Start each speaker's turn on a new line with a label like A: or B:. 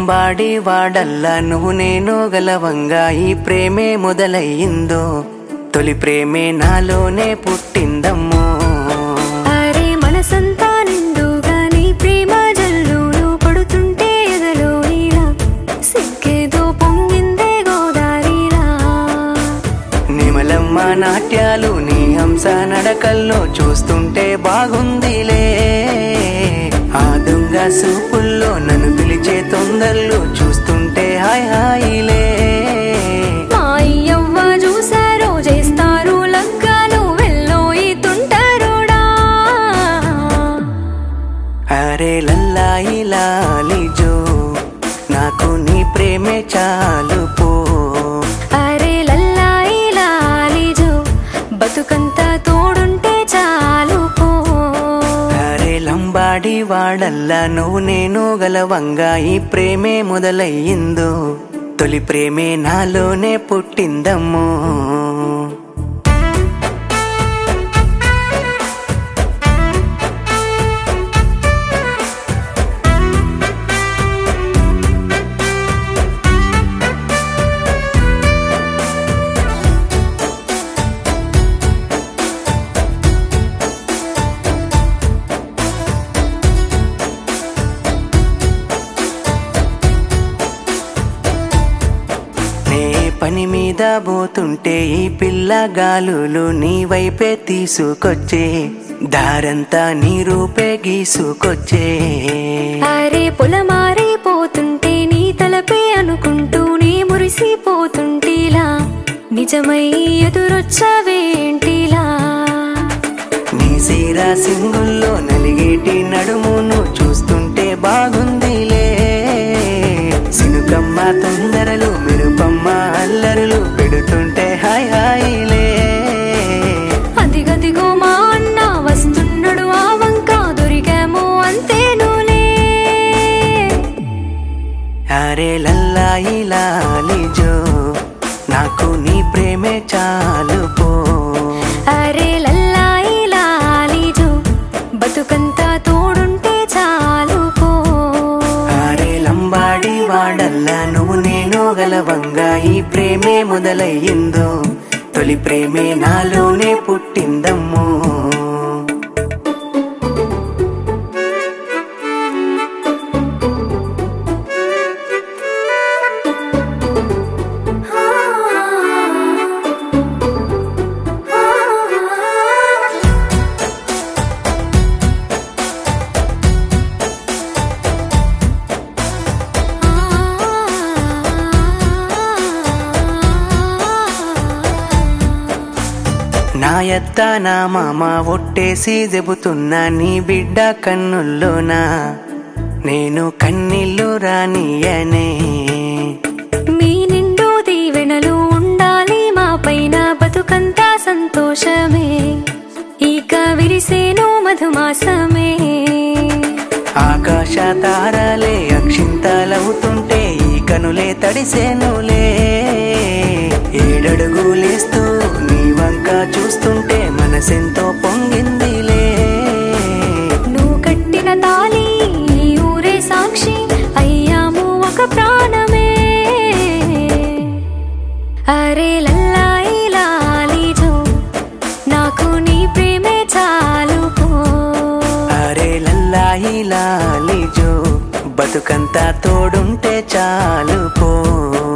A: లంబాడి వాడల్లా నువ్వు నేను గలవంగా ఈ ప్రేమే మొదలయ్యిందో తొలి ప్రేమే నాలోనే పుట్టిందమ్మో
B: అరే మనసంతా నిండుగా నీ ప్రేమ జల్లులు పడుతుంటే ఎదలో ఇలా సిగ్గేదో పొంగిందే గోదారిలా
A: నిమలమ్మ నాట్యాలు నీ హంస నడకల్లో చూస్తుంటే బాగుందిలే ఆ దొంగ సూపుల్లో నన్ను పిలిచే తొందరలు చూస్తుంటే హాయ్ హాయిలే
B: మా అయ్యవ్వ చూసారో చేస్తారు లగ్గాలు వెళ్ళో ఈ తుంటరుడా
A: అరే లల్లాయి లాలిజో నాకు నీ ప్రేమే చాలు పో
B: అరే లల్లాయి లాలిజో బతుకంతా తోడుంటే చాలు పో
A: అరే లంబాడి వాడల్లా నువ్వు నేను గలవంగా ఈ ప్రేమే మొదలయ్యిందో తొలి ప్రేమే నాలోనే పుట్టిందమ్మో నే పని మీద పోతుంటే ఈ పిల్ల గాలులు నీ వైపే తీసుకొచ్చే దారంతా నీ రూపే గీసుకొచ్చే
B: అరే పొలమారైపోతుంటే నీ తలపే అనుకుంటూ నీ మురిసిపోతుంటేలా నిజమై ఎదురొచ్చావేంటిలా
A: నీ సీరా సింగుల్లో నలిగేటి నడుమును చూస్తుంటే బాగుందిలే సినుకమ్మ తొందరలు మెరుపమ్మ అల్లరులు పెడుతుంటే హాయ్ హాయిలే
B: అదిగదిగో మా అన్న వస్తున్నాడు ఆ వంక దొరికాము అంతేనులే
A: అరే లల్లాయి లాలిజో నాకు నీ ప్రేమే చాలు పో
B: అరే లల్లాయి లాలిజో బతుకంతా తోడుంటే చాలు పో
A: అరే లంబాడి వాడల్లా నువ్వు నేను గలవంగా ఈ ప్రేమే మొదలయ్యిందో తొలి ప్రేమే నాలోనే పుట్టిందమ్మో నా ఎత్త నా మామ ఒట్టేసి చెబుతున్నా నీ బిడ్డ కన్నుల్లోనా నేను కన్నీళ్ళు రానియనే
B: మీ నిండు దీవెనలు ఉండాలి మా పైన బతుకంతా సంతోషమే ఇక విరిసేను మధుమాసమే
A: ఆకాశ తారాలే అక్షింతలవుతుంటే ఈ కనులే తడిసేనులే ఏడడుగులేస్తూ నీ వంక చూస్తుంటే మనసెంతో పొంగిందిలే
B: నువ్వు కట్టిన తాలి ఈ ఊరే సాక్షి అయ్యాము ఒక ప్రాణమే అరే లల్లాయి లాలిజో నాకు నీ ప్రేమే చాలు పో
A: అరే లల్లాయి లాలిజో బతుకంతా తోడుంటే చాలు పో